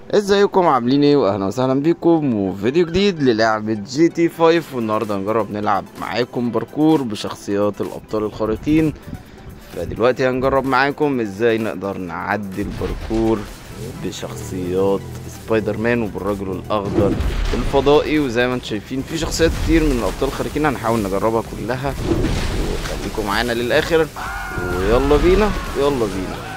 ازيكم عاملين ايه واهلا وسهلا بيكم وفيديو جديد للعبة جي تي 5 والنهاردة هنجرب نلعب معاكم باركور بشخصيات الابطال الخارقين فدلوقتي هنجرب معاكم ازاي نقدر نعدي الباركور بشخصيات سبايدر مان وبالرجل الاخضر الفضائي وزي ما انتم شايفين في شخصيات كتير من الابطال الخارقين هنحاول نجربها كلها وخليكم معانا للاخر ويلا بينا يلا بينا